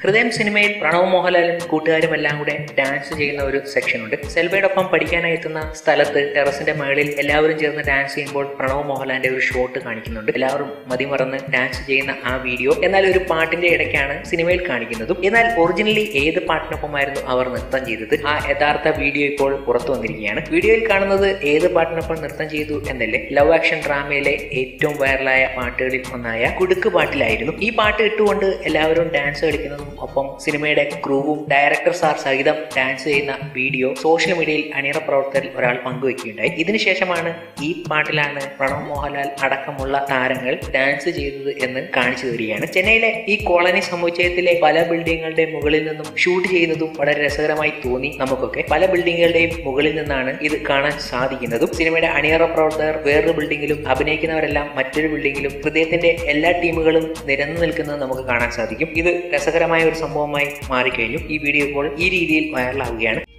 ഹൃദയം സിനിമയിൽ പ്രണവ് മോഹൻലാലും കൂട്ടുകാരും എല്ലാം കൂടെ ഡാൻസ് ചെയ്യുന്ന ഒരു സെക്ഷൻ ഉണ്ട് സെൽവയോടൊപ്പം പഠിക്കാനായി എത്തുന്ന സ്ഥലത്ത് ടെറസിന്റെ മുകളിൽ എല്ലാവരും ചേർന്ന് ഡാൻസ് ചെയ്യുമ്പോൾ പ്രണവ് മോഹൻലാലിന്റെ ഒരു ഷോട്ട് കാണിക്കുന്നുണ്ട് എല്ലാവരും മതിമറന്ന് ഡാൻസ് ചെയ്യുന്ന ആ വീഡിയോ എന്നാൽ ഒരു പാട്ടിന്റെ ഇടയ്ക്കാണ് സിനിമയിൽ കാണിക്കുന്നതും എന്നാൽ ഒറിജിനലി ഏത് പാട്ടിനൊപ്പമായിരുന്നു അവർ നൃത്തം ചെയ്തത് ആ യഥാർത്ഥ വീഡിയോ ഇപ്പോൾ പുറത്തു വന്നിരിക്കുകയാണ് വീഡിയോയിൽ കാണുന്നത് ഏത് പാട്ടിനൊപ്പം നൃത്തം ചെയ്തു എന്നല്ലേ ലവ് ആക്ഷൻ ഡ്രാമയിലെ ഏറ്റവും വൈറലായ പാട്ടുകളിൽ ഒന്നായ കുടുക്ക് പാട്ടിലായിരുന്നു ഈ പാട്ട് ഇട്ടുകൊണ്ട് എല്ലാവരും ഡാൻസ് കളിക്കുന്നതും ഒപ്പം സിനിമയുടെ ക്രൂവും ഡയറക്ടർ സാർ സഹിതം ഡാൻസ് ചെയ്യുന്ന വീഡിയോ സോഷ്യൽ മീഡിയയിൽ അണിയറ പ്രവർത്തകരിൽ ഒരാൾ പങ്കുവെക്കുകയുണ്ടായി ഇതിനുശേഷമാണ് ഈ പാട്ടിലാണ് പ്രണവ് മോഹൻലാൽ അടക്കമുള്ള താരങ്ങൾ ഡാൻസ് ചെയ്തത് എന്ന് കാണിച്ചു തരികയാണ് ചെന്നൈയിലെ ഈ കോളനി സമുച്ചയത്തിലെ പല ബിൽഡിങ്ങുകളുടെ മുകളിൽ നിന്നും ഷൂട്ട് ചെയ്യുന്നതും വളരെ രസകരമായി തോന്നി നമുക്കൊക്കെ പല ബിൽഡിങ്ങുകളുടെയും മുകളിൽ നിന്നാണ് ഇത് കാണാൻ സാധിക്കുന്നതും സിനിമയുടെ അണിയറ പ്രവർത്തകർ വേറൊരു ബിൽഡിങ്ങിലും അഭിനയിക്കുന്നവരെല്ലാം മറ്റൊരു ബിൽഡിങ്ങിലും ഹൃദയത്തിന്റെ എല്ലാ ടീമുകളും നിരന്നു നിൽക്കുന്നത് നമുക്ക് കാണാൻ സാധിക്കും ഇത് രസകരമായ ഒരു സംഭവമായി മാറിക്കഴിഞ്ഞു ഈ വീഡിയോ ഇപ്പോൾ ഈ രീതിയിൽ വൈറലാവുകയാണ്